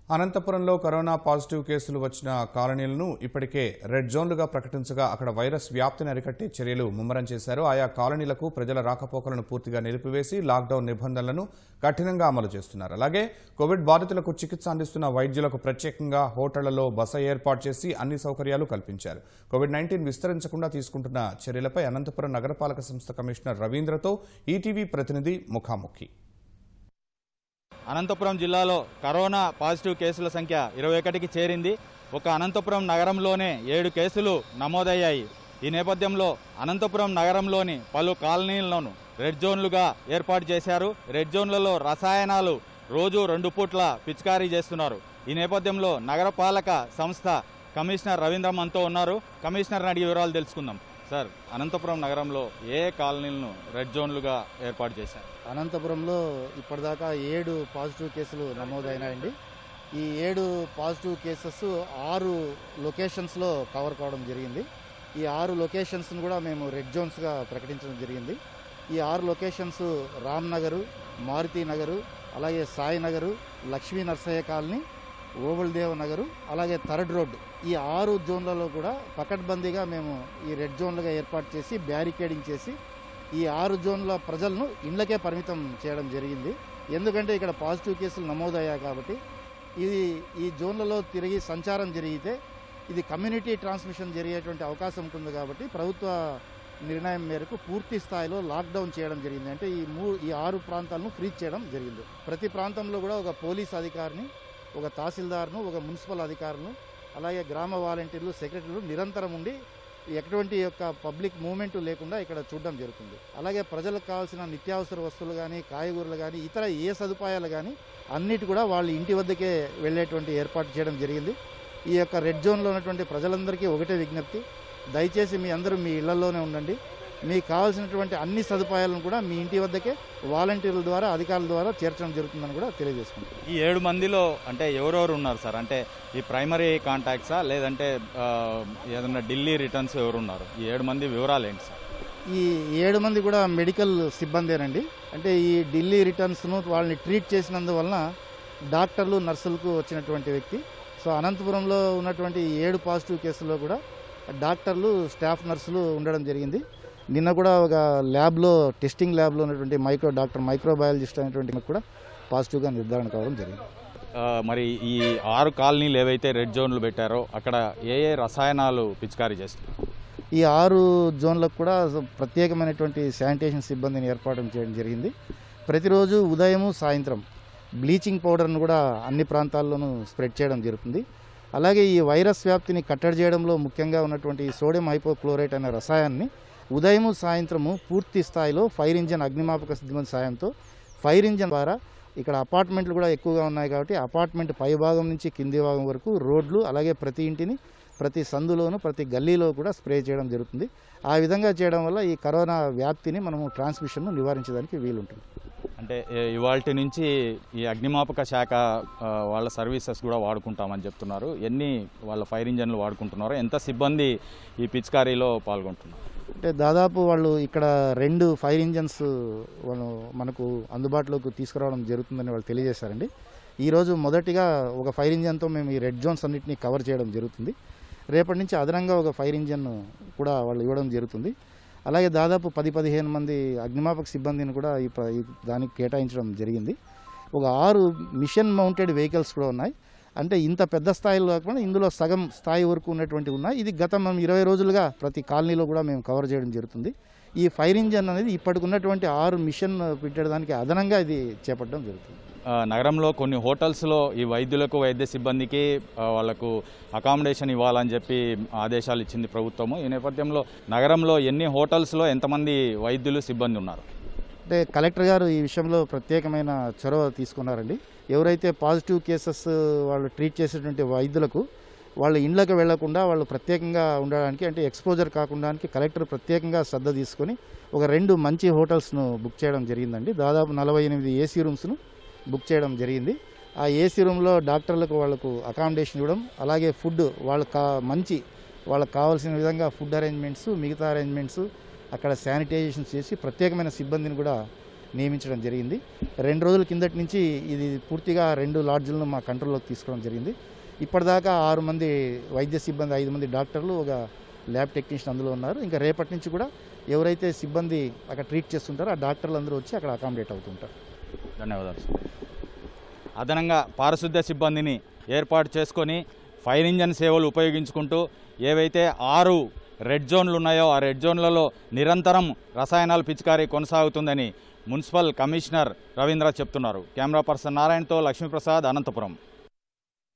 అనంతపురంలో corona positive కేసులు వచ్చిన కాలనీలను ఇప్పటికే రెడ్ జోన్లుగా ప్రకటించగా అక్కడ వైరస్ వ్యాప్తిని అరికట్టే చర్యలు ముమ్మరం చేశారు ఆయా కాలనీలకు ప్రజల రాకపోకలను పూర్తిగా నిలిపివేసి లాక్డౌన్ నిబంధనలను కఠినంగా అమలు చేస్తున్నారు అలాగే కోవిడ్ బాధితులకు చికిత్స అందిస్తున్న వైద్యులకు ప్రత్యేకంగా హోటళ్లలో బస ఏర్పాటు చేసి అన్ని సౌకర్యాలు కల్పించారు కోవిడ్ నైన్టీన్ విస్తరించకుండా తీసుకుంటున్న చర్యలపై అనంతపురం నగరపాలక సంస్థ కమిషనర్ రవీంద్రతో ఈటీవీ ప్రతినిధి ముఖాముఖి అనంతపురం జిల్లాలో కరోనా పాజిటివ్ కేసుల సంఖ్య ఇరవై ఒకటికి చేరింది ఒక అనంతపురం నగరంలోనే ఏడు కేసులు నమోదయ్యాయి ఈ నేపథ్యంలో అనంతపురం నగరంలోని పలు కాలనీలను రెడ్ జోన్లుగా ఏర్పాటు చేశారు రెడ్ జోన్లలో రసాయనాలు రోజు రెండు పూట్ల పిచికారీ చేస్తున్నారు ఈ నేపథ్యంలో నగరపాలక సంస్థ కమిషనర్ రవీంద్ర మనతో ఉన్నారు కమిషనర్ అడిగి వివరాలు తెలుసుకుందాం సార్ అనంతపురం నగరంలో ఏ కాలనీలను రెడ్ జోన్లుగా ఏర్పాటు చేశారు అనంతపురంలో ఇప్పటిదాకా ఏడు పాజిటివ్ కేసులు నమోదైనాయండి ఈ ఏడు పాజిటివ్ కేసెస్ ఆరు లొకేషన్స్లో కవర్ కావడం జరిగింది ఈ ఆరు లొకేషన్స్ను కూడా మేము రెడ్ జోన్స్గా ప్రకటించడం జరిగింది ఈ ఆరు లొకేషన్స్ రామ్ నగరు మారుతి నగరు అలాగే సాయి నగరు లక్ష్మీ నర్సయ్య కాలనీ ఓబుల్దేవ్ నగరు అలాగే థర్డ్ రోడ్ ఈ ఆరు జోన్లలో కూడా పకడ్బందీగా మేము ఈ రెడ్ జోన్లుగా ఏర్పాటు చేసి బ్యారికేడింగ్ చేసి ఈ ఆరు జోన్ల ప్రజలను ఇళ్లకే పరిమితం చేయడం జరిగింది ఎందుకంటే ఇక్కడ పాజిటివ్ కేసులు నమోదయ్యాయి కాబట్టి ఇది ఈ జోన్లలో తిరిగి సంచారం జరిగితే ఇది కమ్యూనిటీ ట్రాన్స్మిషన్ జరిగేటువంటి అవకాశం ఉంటుంది కాబట్టి ప్రభుత్వ నిర్ణయం మేరకు పూర్తి స్థాయిలో లాక్డౌన్ చేయడం జరిగింది అంటే ఈ మూ ఈ ఆరు ప్రాంతాలను ఫ్రీజ్ చేయడం జరిగింది ప్రతి ప్రాంతంలో కూడా ఒక పోలీస్ అధికారిని ఒక తహసీల్దార్ను ఒక మున్సిపల్ అధికారులను అలాగే గ్రామ వాలంటీర్లు సెక్రటరీలు నిరంతరం ఉండి ఎటువంటి యొక్క పబ్లిక్ మూవ్మెంట్ లేకుండా ఇక్కడ చూడడం జరుగుతుంది అలాగే ప్రజలకు కావాల్సిన నిత్యావసర వస్తువులు కానీ కాయగూరలు కానీ ఇతర ఏ సదుపాయాలు కానీ అన్నిటి కూడా వాళ్ళ ఇంటి వద్దకే వెళ్ళేటువంటి ఏర్పాటు చేయడం జరిగింది ఈ యొక్క రెడ్ జోన్లో ఉన్నటువంటి ప్రజలందరికీ ఒకటే విజ్ఞప్తి దయచేసి మీ అందరూ మీ ఇళ్లలోనే ఉండండి మీకు కావాల్సినటువంటి అన్ని సదుపాయాలను కూడా మీ ఇంటి వద్దకే వాలంటీర్ల ద్వారా అధికారుల ద్వారా చేర్చడం జరుగుతుందని కూడా తెలియజేసుకుంటాం ఈ ఏడు మందిలో అంటే ఎవరెవరు ఉన్నారు సార్ అంటే ఈ ప్రైమరీ కాంటాక్ట్సా లేదంటే ఆ, ఏదన్నా ఢిల్లీ రిటర్న్స్ ఎవరు ఉన్నారు ఈ ఏడు మంది వివరాలు ఏంటి సార్ ఈ ఏడు మంది కూడా మెడికల్ సిబ్బందేనండి అంటే ఈ ఢిల్లీ రిటర్న్స్ను వాళ్ళని ట్రీట్ చేసినందువలన డాక్టర్లు నర్సులకు వచ్చినటువంటి వ్యక్తి సో అనంతపురంలో ఉన్నటువంటి ఈ ఏడు పాజిటివ్ కేసుల్లో కూడా డాక్టర్లు స్టాఫ్ నర్సులు ఉండడం జరిగింది నిన్న కూడా ఒక ల్యాబ్లో టెస్టింగ్ ల్యాబ్లో ఉన్నటువంటి మైక్రో డాక్టర్ మైక్రోబయాలజిస్ట్ అనేటువంటి వ్యక్తి కూడా పాజిటివ్గా నిర్ధారణ కావడం జరిగింది ఆ, మరి ఈ ఆరు కాలనీలు ఏవైతే రెడ్ జోన్లు పెట్టారో అక్కడ ఏ ఏ రసాయనాలు పిచికారీ చేస్తున్నారు ఈ ఆరు జోన్లకు కూడా ప్రత్యేకమైనటువంటి శానిటేషన్ సిబ్బందిని ఏర్పాటు చేయడం జరిగింది ప్రతిరోజు ఉదయము సాయంత్రం బ్లీచింగ్ పౌడర్ను కూడా అన్ని ప్రాంతాల్లోనూ స్ప్రెడ్ చేయడం జరుగుతుంది అలాగే ఈ వైరస్ వ్యాప్తిని కట్టడి చేయడంలో ముఖ్యంగా ఉన్నటువంటి ఈ సోడియం హైపోక్లోరైట్ అనే రసాయనాన్ని ఉదయము సాయంత్రము పూర్తి స్థాయిలో ఫైర్ ఇంజన్ అగ్నిమాపక సిబ్బంది సాయంతో ఫైర్ ఇంజన్ ద్వారా ఇక్కడ అపార్ట్మెంట్లు కూడా ఎక్కువగా ఉన్నాయి కాబట్టి అపార్ట్మెంట్ పై భాగం నుంచి కింది భాగం వరకు రోడ్లు అలాగే ప్రతి ఇంటిని ప్రతి సందులోను ప్రతి గల్లీలో కూడా స్ప్రే చేయడం జరుగుతుంది ఆ విధంగా చేయడం వల్ల ఈ కరోనా వ్యాప్తిని మనము ట్రాన్స్మిషన్ను నివారించడానికి వీలుంటుంది అంటే ఇవాళ నుంచి ఈ అగ్నిమాపక శాఖ ఆ, వాళ్ళ సర్వీసెస్ కూడా వాడుకుంటామని చెప్తున్నారు ఎన్ని వాళ్ళ ఫైర్ ఇంజన్లు వాడుకుంటున్నారో ఎంత సిబ్బంది ఈ పిచికారీలో పాల్గొంటున్నారు అంటే దాదాపు వాళ్ళు ఇక్కడ రెండు ఫైర్ ఇంజన్స్ వాళ్ళు మనకు అందుబాటులోకి తీసుకురావడం జరుగుతుందని వాళ్ళు తెలియజేశారండి ఈరోజు మొదటిగా ఒక ఫైర్ ఇంజన్తో మేము ఈ రెడ్ జోన్స్ అన్నింటినీ కవర్ చేయడం జరుగుతుంది రేపటి నుంచి అదనంగా ఒక ఫైర్ ఇంజన్ కూడా వాళ్ళు ఇవ్వడం జరుగుతుంది అలాగే దాదాపు పది పదిహేను మంది అగ్నిమాపక సిబ్బందిని కూడా ఈ ప్ర- ఈ దానికి కేటాయించడం జరిగింది ఒక ఆరు మిషన్ మౌంటెడ్ వెహికల్స్ కూడా ఉన్నాయి అంటే ఇంత పెద్ద స్థాయిలో కాకుండా ఇందులో సగం స్థాయి వరకు ఉన్నటువంటి ఉన్నాయి ఇది గత మనం ఇరవై రోజులుగా ప్రతి కాలనీలో కూడా మేము కవర్ చేయడం జరుగుతుంది ఈ ఫైర్ ఇంజన్ అనేది ఇప్పటికి ఉన్నటువంటి ఆరు మిషన్ పెట్టడానికి అదనంగా ఇది చేపట్టడం జరుగుతుంది ఆ, నగరంలో కొన్ని హోటల్స్లో ఈ వైద్యులకు వైద్య సిబ్బందికి ఆ, వాళ్లకు అకామిడేషన్ ఇవ్వాలని చెప్పి ఆదేశాలు ఇచ్చింది ప్రభుత్వము ఈ నేపథ్యంలో నగరంలో ఎన్ని హోటల్స్లో ఎంతమంది వైద్యులు సిబ్బంది ఉన్నారు అంటే కలెక్టర్ గారు ఈ విషయంలో ప్రత్యేకమైన చొరవ తీసుకున్నారండి ఎవరైతే పాజిటివ్ కేసెస్ వాళ్ళు ట్రీట్ చేసేటువంటి వైద్యులకు వాళ్ళ ఇండ్లకు వెళ్లకుండా వాళ్ళు ప్రత్యేకంగా ఉండడానికి అంటే ఎక్స్పోజర్ కాకుండానికి కలెక్టర్ ప్రత్యేకంగా శ్రద్ధ తీసుకొని ఒక రెండు మంచి హోటల్స్ను బుక్ చేయడం జరిగిందండి దాదాపు నలభై ఎనిమిది ఏసీ రూమ్స్ను బుక్ చేయడం జరిగింది ఆ ఏసీ రూమ్లో డాక్టర్లకు వాళ్ళకు అకామిడేషన్ ఇవ్వడం అలాగే ఫుడ్ వాళ్ళకి కా- మంచి వాళ్ళకి కావాల్సిన విధంగా ఫుడ్ అరేంజ్మెంట్స్ మిగతా అరేంజ్మెంట్స్ అక్కడ శానిటైజేషన్ చేసి ప్రత్యేకమైన సిబ్బందిని కూడా నియమించడం జరిగింది రెండు రోజుల కిందటి నుంచి ఇది పూర్తిగా రెండు లాడ్జులను మా కంట్రోల్లోకి తీసుకోవడం జరిగింది ఇప్పటిదాకా ఆరు మంది వైద్య సిబ్బంది ఐదు మంది డాక్టర్లు ఒక ల్యాబ్ టెక్నీషియన్ అందులో ఉన్నారు ఇంకా రేపటి నుంచి కూడా ఎవరైతే సిబ్బంది అక్కడ ట్రీట్ చేస్తుంటారో ఆ డాక్టర్లు అందరూ వచ్చి అక్కడ అకామిడేట్ అవుతుంటారు ధన్యవాదాలు సార్ అదనంగా పారిశుద్ధ్య సిబ్బందిని ఏర్పాటు చేసుకొని ఫైర్ ఇంజన్ సేవలు ఉపయోగించుకుంటూ ఏవైతే ఆరు రెడ్ జోన్లు ఉన్నాయో ఆ రెడ్ జోన్లలో నిరంతరం రసాయనాల పిచికారీ కొనసాగుతుందని మున్సిపల్ కమిషనర్ రవీంద్ర చెప్తున్నారు కెమెరా పర్సన్ నారాయణతో లక్ష్మీప్రసాద్ అనంతపురం